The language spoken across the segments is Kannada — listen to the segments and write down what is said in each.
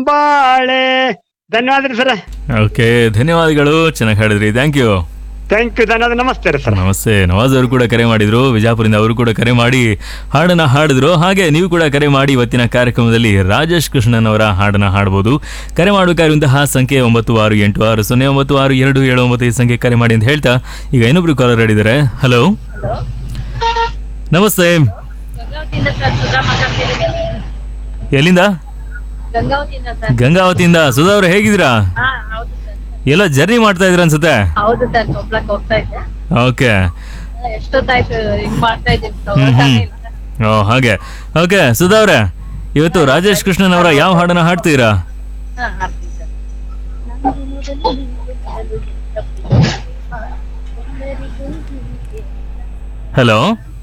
ಬಾಳೆ ಧನ್ಯವಾದ ರೀ ಸರ್ ಓಕೆ ಧನ್ಯವಾದಗಳು ಚೆನ್ನಾಗಿ ಹಾಡಿದ್ರಿ ಥ್ಯಾಂಕ್ ಯು ಥ್ಯಾಂಕ್ ಯು ಧನ್ಯವಾದ ನಮಸ್ತೆ ರೀ ಸರ್ ನಮಸ್ತೆ ನವಾಜ್ ಅವರು ಕೂಡ ಕರೆ ಮಾಡಿದ್ರು ವಿಜಾಪುರದಿಂದ ಅವರು ಕೂಡ ಕರೆ ಮಾಡಿ ಹಾಡನ್ನ ಹಾಡಿದ್ರು ಹಾಗೆ ನೀವು ಕೂಡ ಕರೆ ಮಾಡಿ ಇವತ್ತಿನ ಕಾರ್ಯಕ್ರಮದಲ್ಲಿ ರಾಜೇಶ್ ಕೃಷ್ಣನ್ ಅವರ ಹಾಡನ್ನ ಹಾಡಬಹುದು ಕರೆ ಮಾಡಬೇಕಾಗಿರುವಂತಹ ಸಂಖ್ಯೆ ಒಂಬತ್ತು ಆರು ಎಂಟು ಆರು ಸೊನ್ನೆ ಒಂಬತ್ತು ಆರು ಎರಡು ಏಳು ಒಂಬತ್ತು ಈ ಸಂಖ್ಯೆ ಕರೆ ಮಾಡಿ ಅಂತ ಹೇಳ್ತಾ ಈಗ ಇನ್ನೊಬ್ರು ಕಾಲರ್ ಹೇಳಿದ್ದಾರೆ ಹಲೋ ನಮಸ್ತೆ ಗಂಗಾವತಿಯಿಂದ ಸರ್ ಸುಧಾ ಮಾತಾಡ್ತಿದ್ದೀನಿ ಎಲ್ಲಿಂದ ಗಂಗಾವತಿಯಿಂದ ಸರ್ ಗಂಗಾವತಿಯಿಂದ ಸುಧಾ ಅವರು ಹೇಗಿದ್ದೀರಾ ಹಾ ಹೌದು ಸರ್ ಎಲ್ಲ ಜರ್ನಿ ಮಾಡ್ತಾ ಇದ್ರ ಅನ್ಸುತ್ತೆ ಹೌದು ಸರ್ ಕೊಪ್ಪಳಕ್ಕೆ ಹೋಗ್ತಾ ಇದ್ದೆ ಓಕೆ ಎಷ್ಟೊತ್ತಾಯ್ತು ಹಿಂಗ್ ಮಾಡ್ತಾ ಇದ್ದೀನಿ ಹ್ಮ್ ತಗೊಳ್ತಾನೆ ಹ್ಮ್ ಇಲ್ಲ ಸರ್. ಓ ಹಾಗೆ ಓಕೆ ಸುಧಾ ಅವ್ರೆ ಇವತ್ತು ರಾಜೇಶ್ ಕೃಷ್ಣನ್ ಅವರ ಯಾವ ಹಾಡನ್ನ ಹಾಡ್ತೀರಾ ಹಾ ಹಾಡ್ತೀನಿ ಸರ್ ಹಲೋ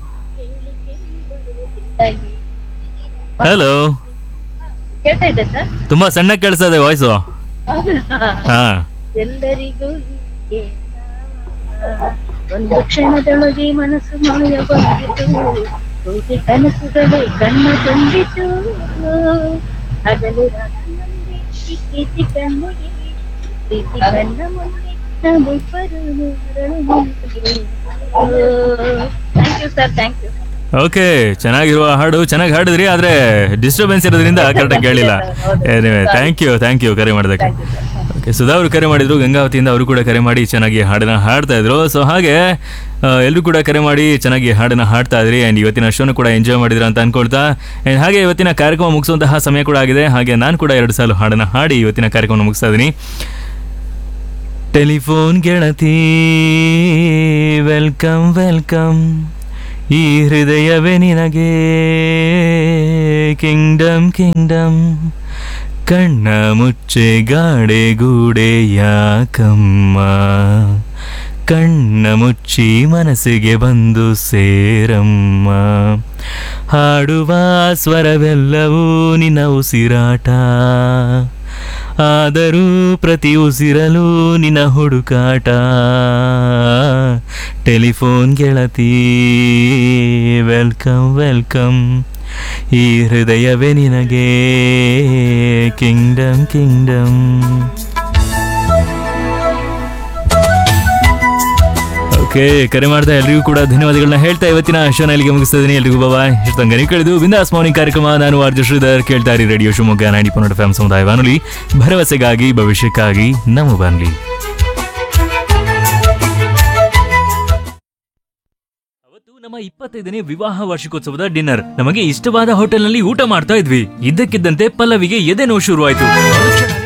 ಹಲೋ ಕೇಳ್ತಾ ಇದೆ ಸರ್ ತುಂಬಾ ಸಣ್ಣ ಕೇಳಿಸ್ತಾ ಇದೆ ವಾಯ್ಸು ಹಾ ಎಲ್ಲರಿಗೂ ಹೀಗೆ ಒಂದು ಕ್ಷಣದೊಳಗೆ ಮನಸ್ಸು ಮಾಯ ಬಂದಿತು ಕೋಟಿ ಕನಸುಗಳೇ ಕಣ್ಣ ತುಂಬಿತು ಹಗಲು ರಾತ್ರಿಯಲ್ಲಿ ಚಿಕ್ಕಿಸಿ ಕಣ್ಣಿಗೆ ಪ್ರೀತಿ ಕಣ್ಣ ಮುಂದೆ ನಾವಿಬ್ಬರು thank you sir thank you okay ಚೆನ್ನಾಗಿರುವ ಹಾಡು ಚೆನ್ನಾಗಿ ಹಾಡಿದ್ರಿ ಆದ್ರೆ ಡಿಸ್ಟರ್ಬೆನ್ಸ್ ಇರೋದ್ರಿಂದ ಕರೆಕ್ಟಾಗಿ ಕೇಳಿಲ್ಲ ಥ್ಯಾಂಕ್ ಯು ಥ್ಯಾಂಕ್ ಯು ಕರೆ ಮಾಡೋದಕ್ಕೆ ಓಕೆ ಸುಧಾ ಅವರು ಕರೆ ಮಾಡಿದ್ರು ಗಂಗಾವತಿಯಿಂದ ಅವರು ಕೂಡ ಕರೆ ಮಾಡಿ ಚೆನ್ನಾಗಿ ಹಾಡನ್ನ ಹಾಡ್ತಾ ಇದ್ರು ಸೊ ಹಾಗೆ ಎಲ್ಲರೂ ಕೂಡ ಕರೆ ಮಾಡಿ ಚೆನ್ನಾಗಿ ಹಾಡನ್ನ ಹಾಡ್ತಾ ಇದ್ರಿ ಆ್ಯಂಡ್ ಇವತ್ತಿನ ಶೋನು ಕೂಡ ಎಂಜಾಯ್ ಮಾಡಿದ್ರ ಅಂತ ಅನ್ಕೊಳ್ತಾ ಆ್ಯಂಡ್ ಹಾಗೆ ಇವತ್ತಿನ ಕಾರ್ಯಕ್ರಮ ಮುಗಿಸುವಂತಹ ಸಮಯ ಕೂಡ ಆಗಿದೆ ಹಾಗೆ ನಾನು ಕೂಡ ಎರಡು ಸಾಲು ಹಾಡನ್ನ ಹಾಡಿ ಇವತ್ತಿನ ಕಾರ್ಯಕ್ರಮ ಮುಗಿಸ್ತಾ ಇದ್ದೀನಿ ಟೆಲಿಫೋನ್ ಗೆಳತಿ ವೆಲ್ಕಮ್ ವೆಲ್ಕಮ್ ಈ ಹೃದಯವೇ ನಿನಗೆ ಕಿಂಗ್ಡಮ್ ಕಿಂಗ್ಡಮ್ ಕಣ್ಣ ಮುಚ್ಚೆ ಗಾಡೆ ಗೂಡೆ ಯಾಕಮ್ಮ ಕಣ್ಣ ಮುಚ್ಚಿ ಮನಸ್ಸಿಗೆ ಬಂದು ಸೇರಮ್ಮ ಹಾಡುವ ಸ್ವರವೆಲ್ಲವೂ ನಿನ್ನ ಉಸಿರಾಟ ಆದರೂ ಪ್ರತಿ ಉಸಿರಲು ನಿನ್ನ ಹುಡುಕಾಟ ಟೆಲಿಫೋನ್ ಗೆಳತಿ ವೆಲ್ಕಮ್ ವೆಲ್ಕಮ್ ಈ ಹೃದಯವೇ ನಿನಗೆ ಕಿಂಗ್ಡಮ್ ಕಿಂಗ್ಡಮ್ ಓಕೆ ಕರೆ ಮಾಡ್ತಾ ಎಲ್ರಿಗೂ ಕೂಡ ಧನ್ಯವಾದಗಳನ್ನ ಹೇಳ್ತಾ ಇವತ್ತಿನ ಶೋನ ಇಲ್ಲಿಗೆ ಮುಗಿಸ್ತಾ ಇದ್ದೀನಿ ಎಲ್ರಿಗೂ ಬಾಬಾ ಇಷ್ಟಂಗ ನೀವು ಕೇಳಿದು ಬಿಂದಾಸ್ ಮಾರ್ನಿಂಗ್ ಕಾರ್ಯಕ್ರಮ ನಾನು ಆರ್ಜು ಶ್ರೀಧರ್ ಕೇಳ್ತಾ ಇರಿ ರೇಡಿಯೋ ಶಿವಮೊಗ್ಗ ನೈಂಟಿ ಪೊನ್ನಡ ಫ್ಯಾಮ್ ಸಮುದಾಯ ಬಾನುಲಿ ಭರವಸೆಗಾಗಿ ಭವಿಷ್ಯಕ್ಕಾಗಿ ನಮ್ಮ ಬಾನುಲಿ ಅವತ್ತು ನಮ್ಮ ಇಪ್ಪತ್ತೈದನೇ ವಿವಾಹ ವಾರ್ಷಿಕೋತ್ಸವದ ಡಿನ್ನರ್ ನಮಗೆ ಇಷ್ಟವಾದ ಹೋಟೆಲ್ನಲ್ಲಿ ಊಟ ಮಾಡ್ತಾ ಇದ್ವಿ ಇದ್ದಕ್ಕಿದ್ದಂತೆ ಪಲ್ಲವಿಗೆ ಎದೆ ನೋವು ಶುರುವಾಯ್ತು